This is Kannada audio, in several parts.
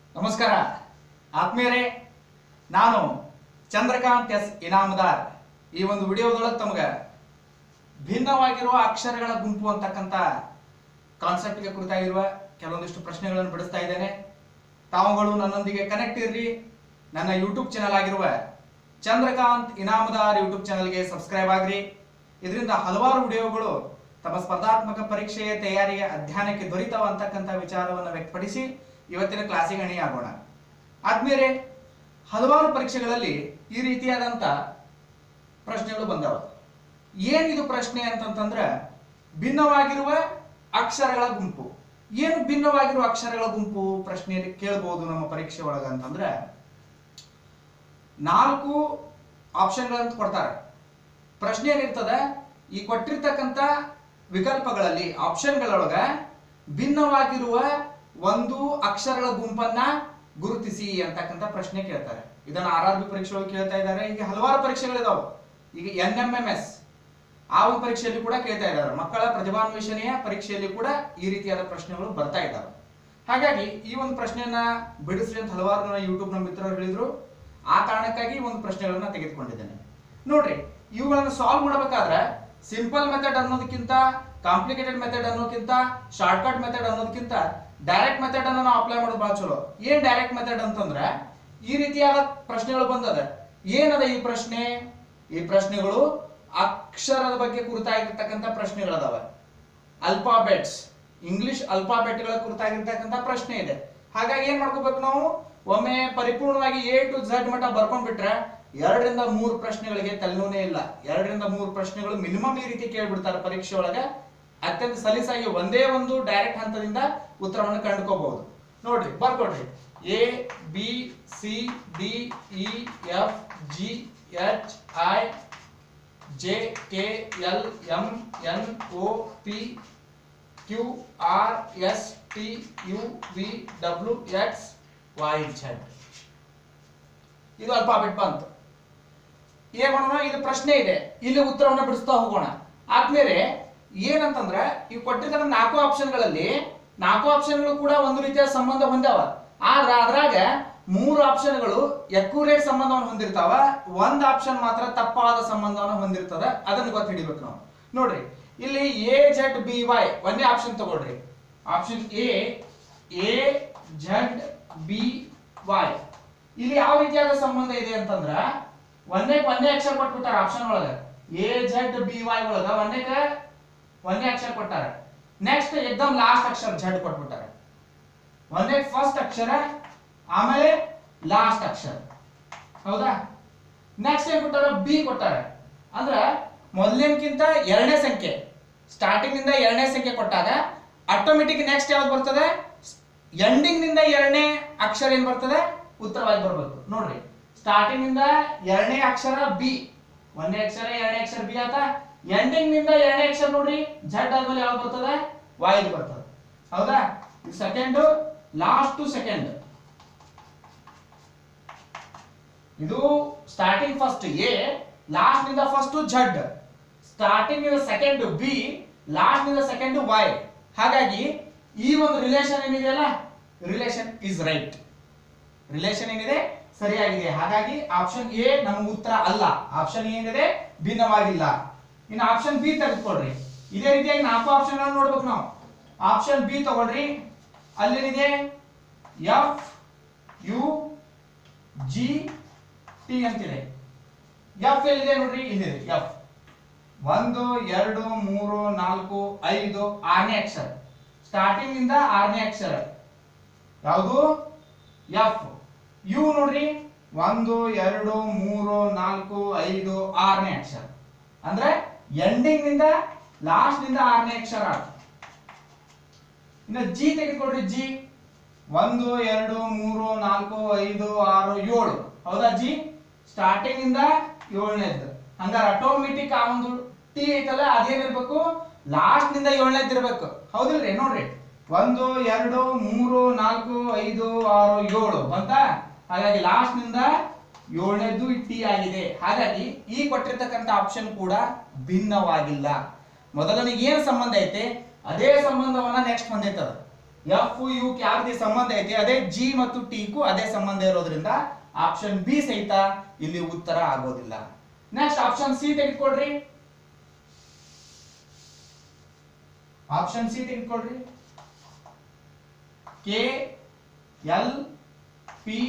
ನಮಸ್ಕಾರ ಆತ್ಮೀಯರೇ ನಾನು ಚಂದ್ರಕಾಂತ್ ಎಸ್ ಇನಾಮದಾರ್ ಈ ಒಂದು ವಿಡಿಯೋದೊಳಗೆ ತಮಗೆ ಭಿನ್ನವಾಗಿರುವ ಅಕ್ಷರಗಳ ಗುಂಪು ಅಂತಕ್ಕಂಥ ಕಾನ್ಸೆಪ್ಟ್ಗೆ ಕುರಿತಾಗಿರುವ ಕೆಲವೊಂದಿಷ್ಟು ಪ್ರಶ್ನೆಗಳನ್ನು ಬಿಡಿಸ್ತಾ ಇದ್ದೇನೆ ತಾವುಗಳು ನನ್ನೊಂದಿಗೆ ಕನೆಕ್ಟ್ ಇರ್ರಿ ನನ್ನ ಯೂಟ್ಯೂಬ್ ಚಾನಲ್ ಆಗಿರುವ ಚಂದ್ರಕಾಂತ್ ಇನಾಮದಾರ್ ಯೂಟ್ಯೂಬ್ ಚಾನಲ್ಗೆ ಸಬ್ಸ್ಕ್ರೈಬ್ ಆಗ್ರಿ ಇದರಿಂದ ಹಲವಾರು ವಿಡಿಯೋಗಳು ತಮ್ಮ ಸ್ಪರ್ಧಾತ್ಮಕ ಪರೀಕ್ಷೆಯ ತಯಾರಿಗೆ ಅಧ್ಯಯನಕ್ಕೆ ದೊರೀತಾವ ಅಂತಕ್ಕಂಥ ವಿಚಾರವನ್ನು ವ್ಯಕ್ತಪಡಿಸಿ ಇವತ್ತಿನ ಕ್ಲಾಸಿಗೆ ಅಣಿಯಾಗೋಣ ಆದ್ಮೇಲೆ ಹಲವಾರು ಪರೀಕ್ಷೆಗಳಲ್ಲಿ ಈ ರೀತಿಯಾದಂಥ ಪ್ರಶ್ನೆಗಳು ಬಂದವ ಏನಿದು ಪ್ರಶ್ನೆ ಅಂತಂತಂದ್ರೆ ಭಿನ್ನವಾಗಿರುವ ಅಕ್ಷರಗಳ ಗುಂಪು ಏನು ಭಿನ್ನವಾಗಿರುವ ಅಕ್ಷರಗಳ ಗುಂಪು ಪ್ರಶ್ನೆಯಲ್ಲಿ ಕೇಳಬಹುದು ನಮ್ಮ ಪರೀಕ್ಷೆ ಒಳಗ ಅಂತಂದ್ರೆ ನಾಲ್ಕು ಆಪ್ಷನ್ಗಳಂತ ಕೊಡ್ತಾರೆ ಪ್ರಶ್ನೆ ಏನಿರ್ತದೆ ಈ ಕೊಟ್ಟಿರ್ತಕ್ಕಂಥ ವಿಕಲ್ಪಗಳಲ್ಲಿ ಆಪ್ಷನ್ಗಳೊಳಗ ಭಿನ್ನವಾಗಿರುವ ಒಂದು ಅಕ್ಷರಗಳ ಗುಂಪನ್ನ ಗುರುತಿಸಿ ಅಂತಕ್ಕಂಥ ಪ್ರಶ್ನೆ ಕೇಳ್ತಾರೆ ಇದನ್ನ ಆರ್ ಆರ್ ಬಿ ಪರೀಕ್ಷೆಗಳು ಕೇಳ್ತಾ ಇದ್ದಾರೆ ಈಗ ಹಲವಾರು ಪರೀಕ್ಷೆಗಳಿದಾವೆ ಈಗ ಎನ್ ಎಂ ಎಂ ಎಸ್ ಆ ಒಂದು ಪರೀಕ್ಷೆಯಲ್ಲಿ ಕೂಡ ಕೇಳ್ತಾ ಇದ್ದಾರೆ ಮಕ್ಕಳ ಪ್ರತಿಭಾನ್ವೇಷಣೆಯ ಪರೀಕ್ಷೆಯಲ್ಲಿ ಕೂಡ ಈ ರೀತಿಯಾದ ಪ್ರಶ್ನೆಗಳು ಬರ್ತಾ ಇದ್ದಾವೆ ಹಾಗಾಗಿ ಈ ಒಂದು ಪ್ರಶ್ನೆಯನ್ನ ಬಿಡಿಸ್ರಿ ಅಂತ ಹಲವಾರು ನನ್ನ ಯೂಟ್ಯೂಬ್ ನ ಮಿತ್ರರು ಹೇಳಿದ್ರು ಆ ಕಾರಣಕ್ಕಾಗಿ ಈ ಒಂದು ಪ್ರಶ್ನೆಗಳನ್ನ ತೆಗೆದುಕೊಂಡಿದ್ದೇನೆ ನೋಡ್ರಿ ಇವುಗಳನ್ನು ಸಾಲ್ವ್ ಮಾಡಬೇಕಾದ್ರೆ ಸಿಂಪಲ್ ಮೆಥಡ್ ಅನ್ನೋದಕ್ಕಿಂತ ಕಾಂಪ್ಲಿಕೇಟೆಡ್ ಮೆಥಡ್ ಅನ್ನೋದಕ್ಕಿಂತ ಶಾರ್ಟ್ಕಟ್ ಮೆಥಡ್ ಅನ್ನೋದಕ್ಕಿಂತ ಡೈರೆಕ್ಟ್ ಮೆಥಡ್ ಅನ್ನ ನಾವು ಅಪ್ಲೈ ಮಾಡೋದು ಬಹಳ ಚಲೋ ಏನ್ ಡೈರೆಕ್ಟ್ ಮೆಥಡ್ ಅಂತಂದ್ರೆ ಈ ರೀತಿಯಾದ ಪ್ರಶ್ನೆಗಳು ಬಂದದ ಏನದ ಈ ಪ್ರಶ್ನೆ ಈ ಪ್ರಶ್ನೆಗಳು ಅಕ್ಷರದ ಬಗ್ಗೆ ಕುರಿತಾಗಿರ್ತಕ್ಕಂಥ ಪ್ರಶ್ನೆಗಳದಾವ ಅಲ್ಫಾಬೆಟ್ಸ್ ಇಂಗ್ಲಿಷ್ ಅಲ್ಫಾಬೆಟ್ಗಳ ಕುರಿತಾಗಿರ್ತಕ್ಕಂಥ ಪ್ರಶ್ನೆ ಇದೆ ಹಾಗಾಗಿ ಏನ್ ಮಾಡ್ಕೋಬೇಕು ನಾವು ಒಮ್ಮೆ ಪರಿಪೂರ್ಣವಾಗಿ ಎ ಟು ಝಡ್ ಮಟ್ಟ ಬರ್ಕೊಂಡ್ಬಿಟ್ರೆ ಎರಡರಿಂದ ಮೂರು ಪ್ರಶ್ನೆಗಳಿಗೆ ತಲೆನೋನೇ ಇಲ್ಲ ಎರಡರಿಂದ ಮೂರು ಪ್ರಶ್ನೆಗಳು ಮಿನಿಮಮ್ ಈ ರೀತಿ ಕೇಳ್ಬಿಡ್ತಾರೆ ಪರೀಕ್ಷೆ ಒಳಗೆ ಅತ್ಯಂತ ಸಲೀಸಾಗಿ ಒಂದೇ ಒಂದು ಡೈರೆಕ್ಟ್ ಹಂತದಿಂದ ಉತ್ತರವನ್ನು ಕಂಡುಕೋಬಹುದು ನೋಡ್ರಿ ಬರ್ಕೊಡ್ರಿ A B C D E F G H I J K L M N O P Q R S T U V W X Y Z ಇದು ಅಲ್ಫಾಬೆಟ್ ಬಂತು ಏನ್ ಮಾಡೋಣ ಇದು ಪ್ರಶ್ನೆ ಇದೆ ಇಲ್ಲಿ ಉತ್ತರವನ್ನು ಬಿಡಿಸ್ತಾ ಹೋಗೋಣ ಆದ್ಮೇಲೆ ಏನಂತಂದ್ರೆ ಇವು ಕೊಟ್ಟಿದ್ದ ನಾಲ್ಕು ಆಪ್ಷನ್ಗಳಲ್ಲಿ ನಾಲ್ಕು ಆಪ್ಷನ್ಗಳು ಕೂಡ ಒಂದು ರೀತಿಯ ಸಂಬಂಧ ಹೊಂದಾವ ಆದ್ರ ಅದ್ರಾಗ ಮೂರು ಆಪ್ಷನ್ಗಳು ಎಕ್ಯುರೇಟ್ ಸಂಬಂಧವನ್ನು ಹೊಂದಿರ್ತಾವ ಒಂದ್ ಆಪ್ಷನ್ ಮಾತ್ರ ತಪ್ಪಾದ ಸಂಬಂಧವನ್ನು ಹೊಂದಿರ್ತದ ಅದನ್ನ ಗೊತ್ತು ಹಿಡಿಬೇಕು ನಾವು ನೋಡ್ರಿ ಇಲ್ಲಿ ಎ ಜೆಡ್ ಬಿ ವೈ ಒಂದೇ ಆಪ್ಷನ್ ತಗೊಳ್ರಿ option A A Z B Y ಇಲ್ಲಿ ಯಾವ ರೀತಿಯಾದ ಸಂಬಂಧ ಇದೆ ಅಂತಂದ್ರ ಒಂದೇ ಒಂದೇ ಅಕ್ಷರ ಕೊಟ್ಬಿಟ್ಟಾರ ಆಪ್ಷನ್ ಒಳಗ ಎ ಜೆಡ್ ಬಿ ವೈ ಒಳಗ ಒಂದೇಕ ಒಂದೇ ಅಕ್ಷರ ಕೊಟ್ಟಾರ ನೆಕ್ಸ್ಟ್ ಎಕ್ದಮ್ ಲಾಸ್ಟ್ ಅಕ್ಷರ ಝಡ್ ಕೊಟ್ಬಿಟ್ಟಾರ ಒಂದೇ ಫಸ್ಟ್ ಅಕ್ಷರ ಆಮೇಲೆ ಲಾಸ್ಟ್ ಅಕ್ಷರ ಹೌದಾ ನೆಕ್ಸ್ಟ್ ಏನ್ ಕೊಟ್ಟಾರ ಬಿ ಕೊಟ್ಟಾರ ಅಂದ್ರ ಮೊದಲಿನಕ್ಕಿಂತ ಎರಡನೇ ಸಂಖ್ಯೆ ಸ್ಟಾರ್ಟಿಂಗ್ ನಿಂದ ಎರಡನೇ ಸಂಖ್ಯೆ ಕೊಟ್ಟಾಗ ಆಟೋಮೆಟಿಕ್ ನೆಕ್ಸ್ಟ್ ಯಾವ್ದು ಬರ್ತದೆ ಎಂಡಿಂಗ್ ನಿಂದ ಎರಡನೇ ಅಕ್ಷರ ಏನ್ ಬರ್ತದೆ ಉತ್ತರವಾಗಿ ಬರ್ಬೇಕು ನೋಡ್ರಿ ಸ್ಟಾರ್ಟಿಂಗ್ ನಿಂದ ಎರಡನೇ ಅಕ್ಷರ ಬಿ ಒಂದನೇ ಅಕ್ಷರ ಎರಡನೇ ಅಕ್ಷರ ಬಿ ಆತ ಎಂಡಿಂಗ್ ನಿಂದ ಎರಡನೇ ಅಕ್ಷರ ನೋಡ್ರಿ ಝಡ್ ಆದ್ಮೇಲೆ ಯಾವ್ದು ಬರ್ತದೆ ವಾಯ್ದು ಬರ್ತದೆ ಹೌದಾ ಸೆಕೆಂಡ್ ಲಾಸ್ಟ್ ಟು ಸೆಕೆಂಡ್ ಇದು ಸ್ಟಾರ್ಟಿಂಗ್ ಫಸ್ಟ್ ಎ ಲಾಸ್ಟ್ ನಿಂದ ಫಸ್ಟ್ ಝಡ್ ಸ್ಟಾರ್ಟಿಂಗ್ ನಿಂದ ಸೆಕೆಂಡ್ ಬಿ ಲಾಸ್ಟ್ ನಿಂದ ಸೆಕೆಂಡ್ ವೈ ಹಾಗಾಗಿ ಈ ಒಂದು ರಿಲೇಷನ್ ಏನಿದೆಯಲ್ಲ ರಿಲೇಷನ್ ಇಸ್ ರೈಟ್ ರಿಲೇಷನ್ ಏನಿದೆ ಸರಿಯಾಗಿದೆ ಹಾಗಾಗಿ ಆಪ್ಷನ್ ಎ ನಮ್ಮ ಉತ್ತರ ಅಲ್ಲ ಆಪ್ಷನ್ ಏನಿದೆ ಭಿನ್ನವಾಗಿಲ್ಲ ಇನ್ನು ಆಪ್ಷನ್ ಬಿ ತೆಗೆದುಕೊಳ್ರಿ ಇದೇ ರೀತಿಯಾಗಿ ನಾಲ್ಕು ಆಪ್ಷನ್ ನೋಡ್ಬೇಕು ನಾವು ಆಪ್ಷನ್ ಬಿ ತಗೊಳ್ರಿ ಅಲ್ಲೇನಿದೆ ಎಫ್ ಯು ಜಿ ಟಿ ಅಂತಿದೆ ಎಫ್ ಎಲ್ಲಿದೆ ನೋಡ್ರಿ ಇಲ್ಲಿದೆ ಎಫ್ ಒಂದು ಎರಡು ಮೂರು ನಾಲ್ಕು ಐದು ಆರನೇ ಅಕ್ಷರ ಸ್ಟಾರ್ಟಿಂಗ್ ಇಂದ ಆರನೇ ಅಕ್ಷರ ಯಾವುದು ಎಫ್ ಯು ನೋಡ್ರಿ ಒಂದು ಎರಡು ಮೂರು ನಾಲ್ಕು ಐದು ಆರನೇ ಅಕ್ಷರ ಅಂದ್ರೆ ಎಂಡಿಂಗ್ ನಿಂದ ಲಾಸ್ಟ್ ನಿಂದ ಆರನೇ ಅಕ್ಷರ ಇನ್ನು ಜಿ ತೆಗೆದುಕೊಡ್ರಿ ಜಿ ಒಂದು ಎರಡು ಮೂರು ನಾಲ್ಕು ಐದು ಆರು ಏಳು ಹೌದಾ ಜಿ ಸ್ಟಾರ್ಟಿಂಗ್ ಇಂದ ಏಳನೇದ್ದು ಹಂಗಾರೆ ಆಟೋಮೆಟಿಕ್ ಆ ಒಂದು ಟಿ ಐತಲ್ಲ ಅದೇನಿರ್ಬೇಕು ಲಾಸ್ಟ್ ನಿಂದ ಏಳನೇದ್ದು ಇರ್ಬೇಕು ಹೌದಿಲ್ರಿ ನೋಡ್ರಿ ಒಂದು ಎರಡು ಮೂರು ನಾಲ್ಕು ಐದು ಆರು ಏಳು ಬಂತ ಹಾಗಾಗಿ ಲಾಸ್ಟ್ ನಿಂದ ಏಳನೇದ್ದು ಟಿ ಆಗಿದೆ ಹಾಗಾಗಿ ಈ ಕೊಟ್ಟಿರ್ತಕ್ಕಂಥ ಆಪ್ಷನ್ ಕೂಡ ಭಿನ್ನವಾಗಿಲ್ಲ ಮೊದಲನಿಗೆ ಏನು ಸಂಬಂಧ ಐತೆ ಅದೇ ಸಂಬಂಧವನ್ನ ನೆಕ್ಸ್ಟ್ ಹೊಂದೈತದ ಎಫ್ ಯು ಯಾವ ರೀತಿ ಸಂಬಂಧ ಐತಿ ಅದೇ ಜಿ ಮತ್ತು ಟಿ ಗೂ ಅದೇ ಸಂಬಂಧ ಇರೋದ್ರಿಂದ ಆಪ್ಷನ್ ಬಿ ಸಹಿತ ಇಲ್ಲಿ ಉತ್ತರ ಆಗೋದಿಲ್ಲ ನೆಕ್ಸ್ಟ್ ಆಪ್ಷನ್ ಸಿ ತೆಗೆದುಕೊಡ್ರಿ ಆಪ್ಷನ್ ಸಿ ತೆಗೆದುಕೊಡ್ರಿ ಕೆ ಎಲ್ ಪಿ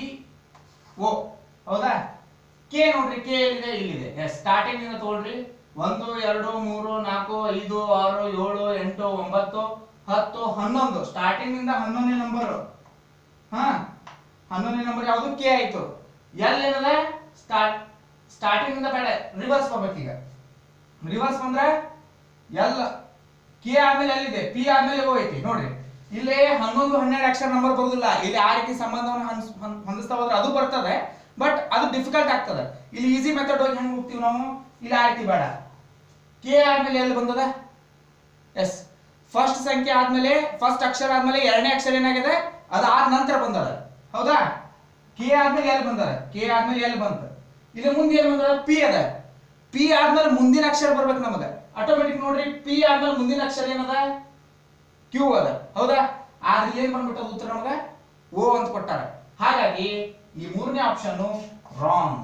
ಓ ಹೌದಾ ಕೆ ನೋಡ್ರಿ ಕೆ ಎಲ್ಲಿದೆ ಇಲ್ಲಿದೆ ಎಸ್ ಸ್ಟಾರ್ಟಿಂಗ್ ಇಂದ ತಗೊಳ್ರಿ ಒಂದು ಎರಡು ಮೂರು ನಾಲ್ಕು ಐದು ಆರು ಏಳು ಎಂಟು ಒಂಬತ್ತು ಹತ್ತು ಹನ್ನೊಂದು ಸ್ಟಾರ್ಟಿಂಗ್ ಇಂದ ಹನ್ನೊಂದನೇ ನಂಬರ್ ಹಾ ಹನ್ನೊಂದನೇ ನಂಬರ್ ಯಾವುದು ಕೆ ಆಯ್ತು ಎಲ್ ಏನದ ಸ್ಟಾರ್ಟ್ ಸ್ಟಾರ್ಟಿಂಗ್ ಇಂದ ಬೇಡ ರಿವರ್ಸ್ ಬರ್ಬೇಕೀಗ ರಿವರ್ಸ್ ಬಂದ್ರೆ ಎಲ್ ಕೆ ಆದ್ಮೇಲೆ ಎಲ್ಲಿದೆ ಪಿ ಆದ್ಮೇಲೆ ಓ ಐತಿ ನೋಡ್ರಿ ಇಲ್ಲಿ ಹನ್ನೊಂದು ಹನ್ನೆರಡು ಅಕ್ಷರ ನಂಬರ್ ಬರುದಿಲ್ಲ ಇಲ್ಲಿ ಆ ರೀತಿ ಸಂಬಂಧವನ್ನು ಹಂಸ್- ಹಂ- ಹೊಂದಿಸ್ತಾ ಹೋದ್ರೆ ಅದು ಬರ್ತದೆ ಬಟ್ ಅದು ಡಿಫಿಕಲ್ಟ್ ಆಗ್ತದೆ ಇಲ್ಲಿ ಈಸಿ ಮೆಥಡ್ ಹೋಗಿ ಹೆಂಗ್ ಹೋಗ್ತೀವಿ ನಾವು ಇಲ್ಲಿ ಆ ರೀತಿ ಬೇಡ ಕೆ ಆದ್ಮೇಲೆ ಎಲ್ಲಿ ಬಂದದ ಎಸ್ ಫಸ್ಟ್ ಸಂಖ್ಯೆ ಆದ್ಮೇಲೆ ಫಸ್ಟ್ ಅಕ್ಷರ ಆದ್ಮೇಲೆ ಎರಡನೇ ಅಕ್ಷರ ಏನಾಗಿದೆ ಅದು ಆದ ನಂತರ ಬಂದದ ಹೌದಾ ಕೆ ಆದ್ಮೇಲೆ ಎಲ್ಲಿ ಬಂದದ ಕೆ ಆದ್ಮೇಲೆ ಎಲ್ಲಿ ಬಂತ ಇಲ್ಲಿ ಮುಂದೆ ಏನ್ ಬಂದದ ಪಿ ಅದ ಪಿ ಆದ್ಮೇಲೆ ಮುಂದಿನ ಅಕ್ಷರ ಬರ್ಬೇಕು ನಮಗ ಆಟೋಮೆಟಿಕ್ ನೋಡ್ರಿ ಪಿ ಆದ್ಮೇಲೆ ಮುಂದಿನ ಅಕ್ಷರ ಏನದ ಕ್ಯೂ ಅದ ಹೌದಾ ಆದ್ರೆ ಏನ್ ಬಂದ್ಬಿಟ್ಟದ ಉತ್ತರ ನಮಗ ಓ ಅಂತ ಕೊಟ್ಟಾರ ಹಾಗಾಗಿ ಈ ಮೂರನೇ ಆಪ್ಷನ್ ರಾಂಗ್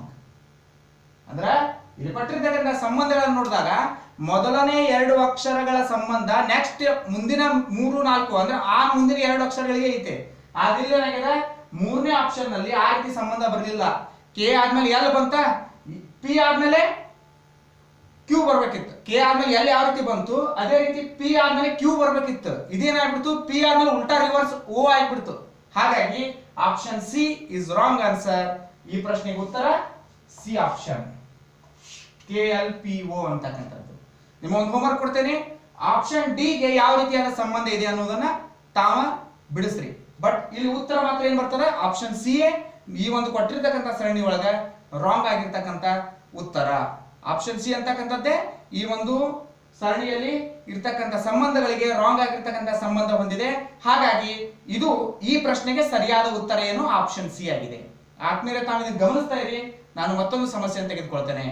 ಅಂದ್ರ ಇಲ್ಲಿ ಕೊಟ್ಟಿರ್ತಕ್ಕಂಥ ಸಂಬಂಧಗಳನ್ನು ನೋಡಿದಾಗ ಮೊದಲನೇ ಎರಡು ಅಕ್ಷರಗಳ ಸಂಬಂಧ ನೆಕ್ಸ್ಟ್ ಮುಂದಿನ ಮೂರು ನಾಲ್ಕು ಅಂದ್ರೆ ಆ ಮುಂದಿನ ಎರಡು ಅಕ್ಷರಗಳಿಗೆ ಐತೆ ಆದ್ರೆ ಏನಾಗಿದೆ ಮೂರನೇ ಆಪ್ಷನ್ ನಲ್ಲಿ ಆ ರೀತಿ ಸಂಬಂಧ ಬರಲಿಲ್ಲ ಕೆ ಆದ್ಮೇಲೆ ಎಲ್ ಬಂತ ಪಿ ಆದ್ಮೇಲೆ ಕ್ಯೂ ಬರ್ಬೇಕಿತ್ತು ಕೆ ಆದ್ಮೇಲೆ ಎಲ್ ಯಾವ ರೀತಿ ಬಂತು ಅದೇ ರೀತಿ ಪಿ ಆದ್ಮೇಲೆ ಕ್ಯೂ ಬರ್ಬೇಕಿತ್ತು ಇದೇನಾಗ್ಬಿಡ್ತು ಪಿ ಆದ್ಮೇಲೆ ಉಲ್ಟಾ ರಿವರ್ಸ್ ಓ ಆಗ್ಬಿಡ್ತು ಹಾಗಾಗಿ option C is wrong answer ಈ ಪ್ರಶ್ನೆಗೆ ಉತ್ತರ C option K L P O ಅಂತಕ್ಕಂಥದ್ದು ನಿಮ್ಮ ಒಂದು ಹೋಮ್ವರ್ಕ್ ಕೊಡ್ತೇನೆ ಆಪ್ಷನ್ ಡಿ ಗೆ ಯಾವ ರೀತಿಯಾದ ಸಂಬಂಧ ಇದೆ ಅನ್ನೋದನ್ನ ತಾವ ಬಿಡಿಸ್ರಿ ಬಟ್ ಇಲ್ಲಿ ಉತ್ತರ ಮಾತ್ರ ಏನ್ ಬರ್ತದೆ ಆಪ್ಷನ್ ಸಿ ಎ ಈ ಒಂದು ಕೊಟ್ಟಿರ್ತಕ್ಕಂಥ ಸರಣಿ ಒಳಗ ರಾಂಗ್ ಆಗಿರ್ತಕ್ಕಂಥ ಉತ್ತರ ಆಪ್ಷನ್ ಸಿ ಅಂತಕ್ಕಂಥದ್ದೇ ಈ ಒಂದು ಸರಣಿಯಲ್ಲಿ ಇರ್ತಕ್ಕಂಥ ಸಂಬಂಧಗಳಿಗೆ ರಾಂಗ್ ಆಗಿರ್ತಕ್ಕಂಥ ಸಂಬಂಧ ಹೊಂದಿದೆ ಹಾಗಾಗಿ ಇದು ಈ ಪ್ರಶ್ನೆಗೆ ಸರಿಯಾದ ಉತ್ತರ ಏನು ಆಪ್ಷನ್ ಸಿ ಆಗಿದೆ ಆದ್ಮೇಲೆ ತಾವು ಇದನ್ನ ಗಮನಿಸ್ತಾ ಇರಿ ನಾನು ಮತ್ತೊಂದು ಸಮಸ್ಯೆಯನ್ನು ತೆಗೆದುಕೊಳ್ತೇನೆ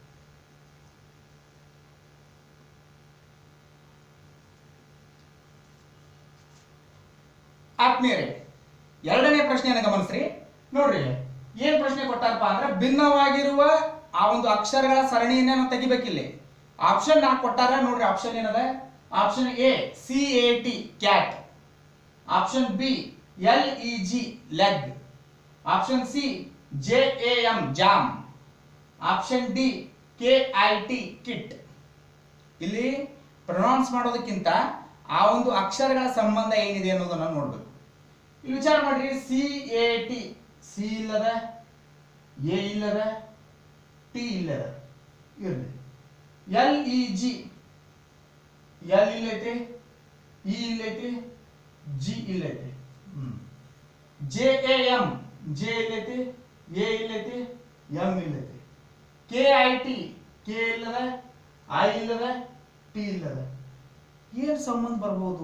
ಆತ್ಮೀಯರೇ ಎರಡನೇ ಪ್ರಶ್ನೆಯನ್ನು ಗಮನಿಸ್ರಿ ನೋಡ್ರಿ ಏನ್ ಪ್ರಶ್ನೆ ಕೊಟ್ಟಾರಪ್ಪ ಅಂದ್ರೆ ಭಿನ್ನವಾಗಿರುವ ಆ ಒಂದು ಅಕ್ಷರಗಳ ಸರಣಿಯನ್ನ ನಾವು ತೆಗಿಬೇಕಿಲ್ಲಿ ಆಪ್ಷನ್ ನಾಲ್ಕು ಕೊಟ್ಟಾರ ನೋಡ್ರಿ ಆಪ್ಷನ್ ಏನದ option A C A T cat option B L E G leg option C J A M jam option D K I T kit ಇಲ್ಲಿ ಪ್ರೊನೌನ್ಸ್ ಮಾಡೋದಕ್ಕಿಂತ ಆ ಒಂದು ಅಕ್ಷರಗಳ ಸಂಬಂಧ ಏನಿದೆ ಅನ್ನೋದನ್ನ ನೋಡ್ಬೇಕು ಇಲ್ಲಿ ವಿಚಾರ ಮಾಡ್ರಿ ಸಿ ಎ ಟಿ ಸಿ ಇಲ್ಲದ ಎ ಇಲ್ಲದ ಟಿ ಇಲ್ಲದ ಇರ್ಲಿ ಎಲ್ ಇ ಜಿ ಎಲ್ ಇಲ್ಲೈತಿ ಇ ಇಲ್ಲೈತಿ ಜಿ ಇಲ್ಲೈತಿ ಜೆ ಎ ಎಂ ಜೆ ಇಲ್ಲೈತಿ ಎ ಇಲ್ಲೈತಿ ಎಂ ಇಲ್ಲೈತಿ ಕೆ ಐ ಟಿ ಕೆ ಇಲ್ಲದ ಐ ಇಲ್ಲದ ಟಿ ಇಲ್ಲದ ಏನ್ ಸಂಬಂಧ ಬರ್ಬೋದು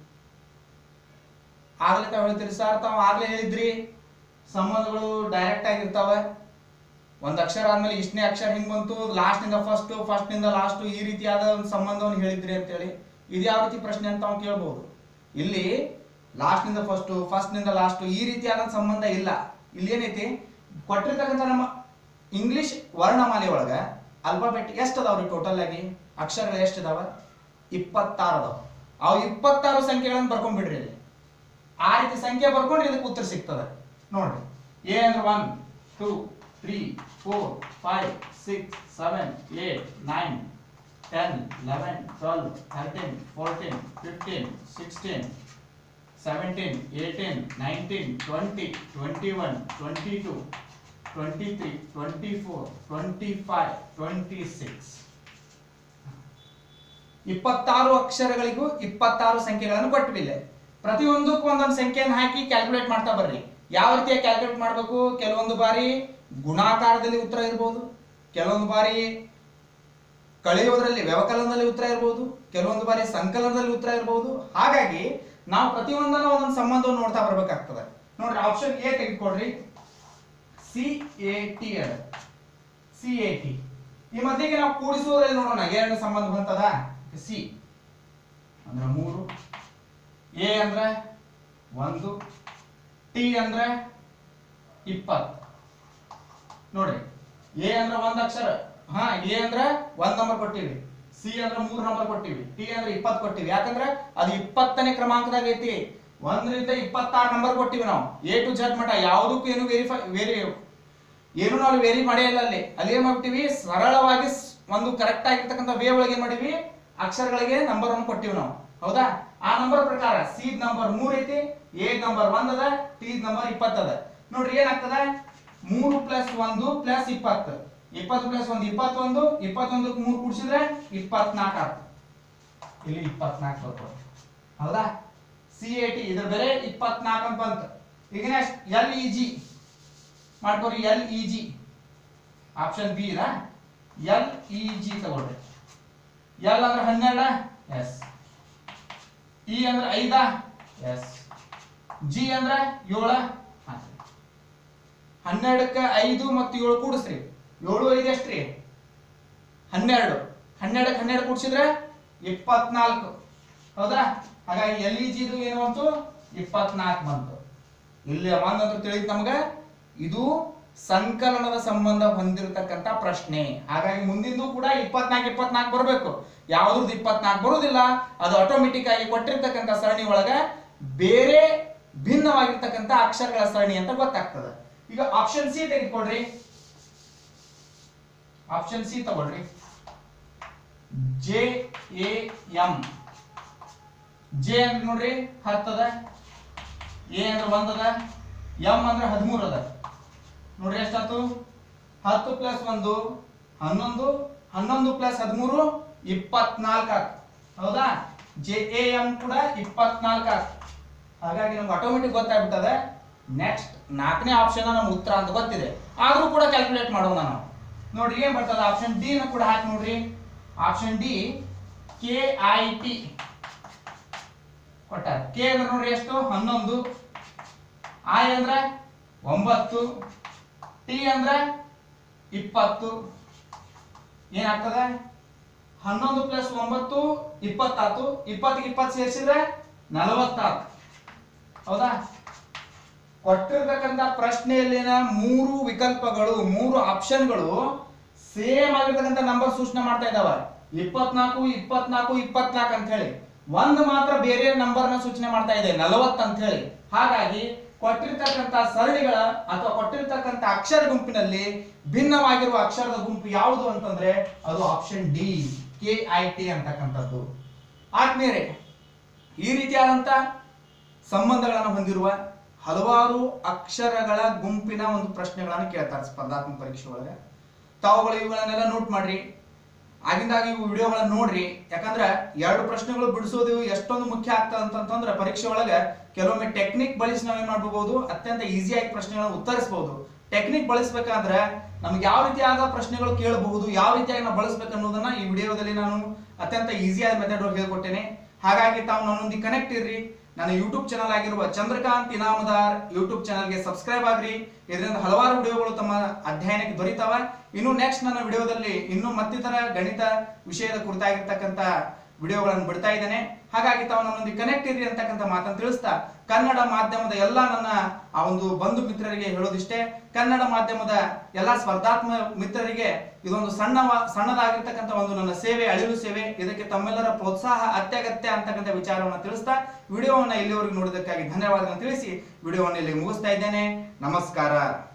ಆಗ್ಲೇ ತಾವ್ ಹೇಳ್ತೀರಿ ಸರ್ ತಾವ್ ಆಗ್ಲೇ ಹೇಳಿದ್ರಿ ಸಂಬಂಧಗಳು ಡೈರೆಕ್ಟ್ ಆಗಿರ್ತಾವ ಒಂದ್ ಅಕ್ಷರ ಆದ್ಮೇಲೆ ಇಷ್ಟನೇ ಅಕ್ಷರ ಹಿಂಗ್ ಬಂತು ಲಾಸ್ಟ್ ನಿಂದ ಫಸ್ಟ್ ಫಸ್ಟ್ ನಿಂದ ಲಾಸ್ಟ್ ಈ ರೀತಿಯಾದ ಒಂದು ಸಂಬಂಧವನ್ನು ಹೇಳಿದ್ರಿ ಅಂತೇಳಿ ಇದು ಯಾವ ರೀತಿ ಪ್ರಶ್ನೆ ಅಂತ ನಾವು ಕೇಳ್ಬಹುದು ಇಲ್ಲಿ ಲಾಸ್ಟ್ ನಿಂದ ಫಸ್ಟ್ ಫಸ್ಟ್ ನಿಂದ ಲಾಸ್ಟ್ ಈ ರೀತಿಯಾದ ಸಂಬಂಧ ಇಲ್ಲ ಇಲ್ಲಿ ಏನೈತಿ ಕೊಟ್ಟಿರ್ತಕ್ಕಂಥ ನಮ್ಮ ಇಂಗ್ಲಿಷ್ ವರ್ಣಮಾಲೆ ಒಳಗ ಅಲ್ಫಾಬೆಟ್ ಎಷ್ಟು ಅದಾವ್ರಿ ಟೋಟಲ್ ಆಗಿ ಅಕ್ಷರಗಳು ಎಷ್ಟು ಅದಾವ ಇಪ್ಪತ್ತಾರು ಅದಾವ ಅವು ಇಪ್ಪತ್ತಾರು ಸಂಖ್ಯೆಗಳನ್ನು ಬರ್ಕೊಂಡ್ಬಿಡ್ರಿ ಇಲ್ಲಿ ಆ ರೀತಿ ಸಂಖ್ಯೆ ಬರ್ಕೊಂಡ್ರೆ ಇದಕ್ಕೆ ಉತ್ತರ ಸಿಗ್ತದೆ ನೋಡ್ರಿ ಎ ಅಂದ್ರೆ one two three four five six seven eight nine ten eleven twelve thirteen fourteen fifteen sixteen seventeen eighteen nineteen twenty twenty one twenty two twenty three twenty four twenty five twenty six ಇಪ್ಪತ್ತಾರು ಅಕ್ಷರಗಳಿಗೂ ಇಪ್ಪತ್ತಾರು ಸಂಖ್ಯೆಗಳನ್ನು ಕೊಟ್ಟಿಲ್ಲ ಪ್ರತಿಯೊಂದಕ್ಕೂ ಒಂದೊಂದು ಸಂಖ್ಯೆಯನ್ನು ಹಾಕಿ ಕ್ಯಾಲ್ಕುಲೇಟ್ ಮಾಡ್ತಾ ಬರ್ರಿ ಯಾವ ರೀತಿಯ ಕ್ಯಾಲ್ಕುಲೇಟ್ ಮಾಡಬೇಕು ಕೆಲವೊಂದು ಬಾರಿ ಗುಣಾಕಾರದಲ್ಲಿ ಉತ್ತರ ಇರ್ಬೋದು ಕೆಲವೊಂದು ಬಾರಿ ಕಳೆಯೋದ್ರಲ್ಲಿ ವ್ಯವಕಲನದಲ್ಲಿ ಉತ್ತರ ಇರ್ಬೋದು ಕೆಲವೊಂದು ಬಾರಿ ಸಂಕಲನದಲ್ಲಿ ಉತ್ತರ ಇರ್ಬೋದು ಹಾಗಾಗಿ ನಾವು ಪ್ರತಿಯೊಂದನ್ನು ಒಂದೊಂದು ಸಂಬಂಧವನ್ನು ನೋಡ್ತಾ ಬರ್ಬೇಕಾಗ್ತದೆ ನೋಡ್ರಿ ಆಪ್ಷನ್ ಎ ತೆಗೆದುಕೊಡ್ರಿ ಸಿ ಎ ಟಿ ಅದ ಸಿ ಎ ಟಿ ಈ ಮಧ್ಯೆಗೆ ನಾವು ಕೂಡಿಸುವುದ್ರಲ್ಲಿ ನೋಡೋಣ ಎರಡು ಸಂಬಂಧ ಬಂತದ ಸಿ ಅಂದ್ರೆ ಮೂರು ಎ ಅಂದ್ರೆ ಒಂದು ಟಿ ಅಂದ್ರೆ ಇಪ್ಪತ್ತು ನೋಡ್ರಿ ಎ ಅಂದ್ರೆ ಒಂದ್ ಅಕ್ಷರ ಹಾ ಎ ಅಂದ್ರೆ ಒಂದ್ ನಂಬರ್ ಕೊಟ್ಟಿವಿ ಸಿ ಅಂದ್ರೆ ಮೂರ್ ನಂಬರ್ ಕೊಟ್ಟಿವಿ ಟಿ ಅಂದ್ರೆ ಇಪ್ಪತ್ತು ಕೊಟ್ಟಿವಿ ಯಾಕಂದ್ರೆ ಅದು ಇಪ್ಪತ್ತನೇ ಕ್ರಮಾಂಕದಾಗ ಐತಿ ಒಂದರಿಂದ ಇಪ್ಪತ್ತಾರು ನಂಬರ್ ಕೊಟ್ಟಿವಿ ನಾವು ಎ ಟು ಜೆಡ್ ಮಟ ಯಾವುದಕ್ಕೂ ಏನು ವೆರಿಫೈ ವೇರಿ ಏನು ನಾವು ವೇರಿ ಮಾಡೇ ಇಲ್ಲ ಅಲ್ಲಿ ಅಲ್ಲಿ ಏನ್ ಮಾಡ್ಬಿಟ್ಟಿವಿ ಸರಳವಾಗಿ ಸ್- ಒಂದು ಕರೆಕ್ಟ್ ಆಗಿರ್ತಕ್ಕಂಥ ವೇ ಒಳಗೆ ಏನ್ ಮಾಡಿವಿ ಅಕ್ಷರಗಳಿಗೆ ನಂಬರ್ ಅನ್ನು ಕೊಟ್ಟಿವಿ ನಾವು ಹೌದಾ ಆ ನಂಬರ್ ಪ್ರಕಾರ ಸಿ ನಂಬರ್ ಮೂರ್ ಐತಿ ಎ ನಂಬರ್ ಒಂದ್ ಅದ ಟಿ ನಂಬರ್ ಇಪ್ಪತ್ತು ಅದ ನೋಡ್ರಿ ಏನಾಗ್ತದ ಮೂರು ಪ್ಲಸ್ ಒಂದು ಪ್ಲಸ್ ಇಪ್ಪತ್ತು ಇಪ್ಪತ್ತು ಪ್ಲಸ್ ಒಂದು ಇಪ್ಪತ್ತೊಂದು ಇಪ್ಪತ್ತೊಂದಕ್ಕೆ ಮೂರು ಕೂಡಿಸಿದ್ರೆ ಇಪ್ಪತ್ನಾಲ್ಕು ಆಗ್ತದೆ ಇಲ್ಲಿ ಇಪ್ಪತ್ನಾಲ್ಕು ಬರ್ತದೆ ಹೌದಾ ಸಿ ಎ ಟಿ ಇದ್ರ ಬೆಲೆ ಇಪ್ಪತ್ನಾಲ್ಕು ಅಂತ ಬಂತು ಈಗ ನೆಕ್ಸ್ಟ್ ಎಲ್ ಇ ಜಿ ಮಾಡ್ಕೋರಿ L E G option B ಇದಾ ಎಲ್ ಇ ಜಿ ತಗೊಳ್ರಿ ಎಲ್ ಅಂದ್ರೆ ಹನ್ನೆರಡ ಎಸ್ ಇ ಅಂದ್ರೆ ಐದ ಎಸ್ ಜಿ ಅಂದ್ರೆ ಏಳ ಹಾಕ್ರಿ. ಹನ್ನೆರಡಕ್ಕೆ ಐದು ಮತ್ತು ಏಳು ಕೂಡಿಸ್ರಿ ಏಳು ಐದು ಎಷ್ಟ್ರಿ ಹನ್ನೆರಡು ಹನ್ನೆರಡಕ್ಕೆ ಹನ್ನೆರಡು ಕೂಡಿಸಿದ್ರೆ ಇಪ್ಪತ್ನಾಲ್ಕು ಹೌದಾ ಹಾಗಾಗಿ ಎಲ್ ಇ ಜಿದು ಏನು ಬಂತು ಇಪ್ಪತ್ನಾಲ್ಕು ಬಂತು ಇಲ್ಲಿ ಒಂದಂತೂ ತಿಳಿದ್ ನಮಗ ಇದು ಸಂಕಲನದ ಸಂಬಂಧ ಹೊಂದಿರತಕ್ಕಂತ ಪ್ರಶ್ನೆ ಹಾಗಾಗಿ ಮುಂದಿಂದು ಕೂಡ ಇಪ್ಪತ್ನಾಲ್ಕು ಇಪ್ಪತ್ನಾಲ್ಕು ಬರಬೇಕು ಯಾವ್ದ್ರದ್ದು ಇಪ್ಪತ್ನಾಲ್ಕು ಬರುವುದಿಲ್ಲ ಅದು ಆಟೋಮೆಟಿಕ್ ಆಗಿ ಕೊಟ್ಟಿರ್ತಕ್ಕಂಥ ಸರಣಿ ಒಳಗ ಬೇರೆ ಭಿನ್ನವಾಗಿರ್ತಕ್ಕಂಥ ಅಕ್ಷರಗಳ ಸರಣಿ ಅಂತ ಗೊತ್ತಾಗ್ತದೆ ಈಗ ಆಪ್ಷನ್ ಸಿ ತೆಗೆದುಕೊಳ್ರಿ ಆಪ್ಷನ್ ಸಿ ತಗೊಳ್ರಿ ಜೆ ಎ ಎಂ ಜೆ ಅಂದ್ರೆ ನೋಡ್ರಿ ಹತ್ತದ ಎ ಅಂದ್ರೆ ಒಂದದ ಎಂ ಅಂದ್ರೆ ಹದಿಮೂರು ಅದ ನೋಡ್ರಿ ಎಷ್ಟಾತು ಹತ್ತು ಪ್ಲಸ್ ಒಂದು ಹನ್ನೊಂದು ಹನ್ನೊಂದು ಪ್ಲಸ್ ಹದಿಮೂರು ಇಪ್ಪತ್ನಾಲ್ಕು ಆತ್ ಹೌದಾ ಜೆ ಎ ಎಂ ಕೂಡ ಇಪ್ಪತ್ನಾಲ್ಕು ಆತ್ ಹಾಗಾಗಿ ನಮ್ಗೆ ಆಟೋಮೆಟಿಕ್ ಗೊತ್ತಾಗ್ಬಿಟ್ಟದೆ ನೆಕ್ಸ್ಟ್ ನಾಲ್ಕನೇ ಆಪ್ಷನ್ ನಮ್ಮ ಉತ್ತರ ಅಂತ ಗೊತ್ತಿದೆ ಆದ್ರೂ ಕೂಡ ಕ್ಯಾಲ್ಕುಲೇಟ್ ಮಾಡೋಣ ನಾವು ನೋಡ್ರಿ ಏನ್ ಬರ್ತದೆ ಆಪ್ಷನ್ ಡಿ ನ ಕೂಡ ಹಾಕಿ ನೋಡ್ರಿ option D K I T ಕೊಟ್ಟ ಕೆ ಅಂದ್ರೆ ನೋಡ್ರಿ ಎಷ್ಟು ಹನ್ನೊಂದು ಐ ಅಂದ್ರೆ ಒಂಬತ್ತು ಟಿ ಅಂದ್ರೆ ಇಪ್ಪತ್ತು ಏನಾಗ್ತದೆ ಹನ್ನೊಂದು ಪ್ಲಸ್ ಒಂಬತ್ತು ಇಪ್ಪತ್ತಾತು ಇಪ್ಪತ್ತಿಗೆ ಇಪ್ಪತ್ತು ಸೇರಿಸಿದ್ರೆ ನಲವತ್ತಾತು ಹೌದಾ ಕೊಟ್ಟಿರ್ತಕ್ಕಂಥ ಪ್ರಶ್ನೆಯಲ್ಲಿನ ಮೂರು ವಿಕಲ್ಪಗಳು ಮೂರು ಆಪ್ಷನ್ಗಳು ಸೇಮ್ ಆಗಿರ್ತಕ್ಕಂಥ ನಂಬರ್ ಸೂಚನೆ ಮಾಡ್ತಾ ಇದಾವ ಇಪ್ಪತ್ನಾಲ್ಕು ಇಪ್ಪತ್ನಾಲ್ಕು ಇಪ್ಪತ್ನಾಲ್ಕು ಅಂತ ಹೇಳಿ ಒಂದು ಮಾತ್ರ ಬೇರೆ ನಂಬರ್ನ ಸೂಚನೆ ಮಾಡ್ತಾ ಇದೆ ನಲವತ್ತು ಅಂತ ಹೇಳಿ ಹಾಗಾಗಿ ಕೊಟ್ಟಿರ್ತಕ್ಕಂಥ ಸರಣಿಗಳ ಅಥವಾ ಕೊಟ್ಟಿರ್ತಕ್ಕಂಥ ಅಕ್ಷರ ಗುಂಪಿನಲ್ಲಿ ಭಿನ್ನವಾಗಿರುವ ಅಕ್ಷರದ ಗುಂಪು ಯಾವುದು ಅಂತಂದ್ರೆ ಅದು option D K I T ಅಂತಕ್ಕಂಥದ್ದು ಆದ್ಮೇಲೆ ಈ ರೀತಿಯಾದಂತ ಸಂಬಂಧಗಳನ್ನು ಹೊಂದಿರುವ ಹಲವಾರು ಅಕ್ಷರಗಳ ಗುಂಪಿನ ಒಂದು ಪ್ರಶ್ನೆಗಳನ್ನು ಕೇಳ್ತಾರೆ ಸ್ಪರ್ಧಾತ್ಮಕ ಪರೀಕ್ಷೆ ಒಳಗೆ ತಾವುಗಳು ಇವುಗಳನ್ನೆಲ್ಲ ನೋಟ್ ಮಾಡ್ರಿ ಆಗಿಂದಾಗಿ ಇವು ವಿಡಿಯೋಗಳನ್ನ ನೋಡ್ರಿ ಯಾಕಂದ್ರೆ ಎರಡು ಪ್ರಶ್ನೆಗಳು ಬಿಡಿಸೋದು ಎಷ್ಟೊಂದು ಮುಖ್ಯ ಆಗ್ತದೆ ಅಂತಂತಂದ್ರೆ ಪರೀಕ್ಷೆ ಒಳಗೆ ಕೆಲವೊಮ್ಮೆ ಟೆಕ್ನಿಕ್ ಬಳಸಿ ನಾವೇನ್ ಮಾಡ್ಕೋಬಹುದು ಅತ್ಯಂತ ಈಸಿಯಾಗಿ ಪ್ರಶ್ನೆಗಳನ್ನ ಉತ್ತರಿಸಬಹುದು ಟೆಕ್ನಿಕ್ ಬಳಸಬೇಕಾದ್ರೆ ನಮ್ಗೆ ಯಾವ ರೀತಿಯಾದ ಪ್ರಶ್ನೆಗಳು ಕೇಳಬಹುದು ಯಾವ ರೀತಿಯಾಗಿ ನಾವು ಬಳಸಬೇಕು ಅನ್ನೋದನ್ನ ಈ ವಿಡಿಯೋದಲ್ಲಿ ನಾನು ಅತ್ಯಂತ ಈಸಿಯಾದ ಮೆಥಡ್ ಹೇಳ್ಕೊಟ್ಟೇನೆ ಹಾಗಾಗಿ ತಾವು ನನ್ನೊಂದಿಗೆ ಕನೆಕ್ಟ್ ಇರ್ರಿ ನನ್ನ ಯೂಟ್ಯೂಬ್ ಚಾನಲ್ ಆಗಿರುವ ಚಂದ್ರಕಾಂತ್ ಇನಾಮದಾರ್ ಯೂಟ್ಯೂಬ್ ಚಾನಲ್ಗೆ ಸಬ್ಸ್ಕ್ರೈಬ್ ಆಗ್ರಿ ಇದರಿಂದ ಹಲವಾರು ವಿಡಿಯೋಗಳು ತಮ್ಮ ಅಧ್ಯಯನಕ್ಕೆ ದೊರೀತಾವ ಇನ್ನು ನೆಕ್ಸ್ಟ್ ನನ್ನ ವಿಡಿಯೋದಲ್ಲಿ ಇನ್ನು ಮತ್ತಿತರ ಗಣಿತ ವಿಷಯದ ಕುರಿತಾಗಿರ್ತಕ್ಕಂಥ ವಿಡಿಯೋಗಳನ್ನು ಬಿಡ್ತಾ ಇದ್ದೇನೆ ಹಾಗಾಗಿ ತಾವು ನನ್ನೊಂದಿಗೆ ಕನೆಕ್ಟ್ ಇರ್ರಿ ಅಂತಕ್ಕಂಥ ಮಾತನ್ನು ತಿಳಿಸ್ತಾ ಕನ್ನಡ ಮಾಧ್ಯಮದ ಎಲ್ಲ ನನ್ನ ಆ ಒಂದು ಬಂಧು ಮಿತ್ರರಿಗೆ ಹೇಳೋದಿಷ್ಟೇ ಕನ್ನಡ ಮಾಧ್ಯಮದ ಎಲ್ಲ ಸ್ಪರ್ಧಾತ್ಮಕ ಮಿತ್ರರಿಗೆ ಇದೊಂದು ಸಣ್ಣ ಸಣ್ಣದಾಗಿರ್ತಕ್ಕಂಥ ಒಂದು ನನ್ನ ಸೇವೆ ಅಳಿಲು ಸೇವೆ ಇದಕ್ಕೆ ತಮ್ಮೆಲ್ಲರ ಪ್ರೋತ್ಸಾಹ ಅತ್ಯಗತ್ಯ ಅಂತಕ್ಕಂಥ ವಿಚಾರವನ್ನು ತಿಳಿಸ್ತಾ ವಿಡಿಯೋವನ್ನು ಇಲ್ಲಿವರೆಗೂ ನೋಡಿದ್ದಕ್ಕಾಗಿ ಧನ್ಯವಾದಗಳನ್ನು ತಿಳಿಸಿ ವಿಡಿಯೋವನ್ನು ಇಲ್ಲಿ ಮುಗಿಸ್ತಾ ಇದ್ದೇನೆ ನಮಸ್ಕಾರ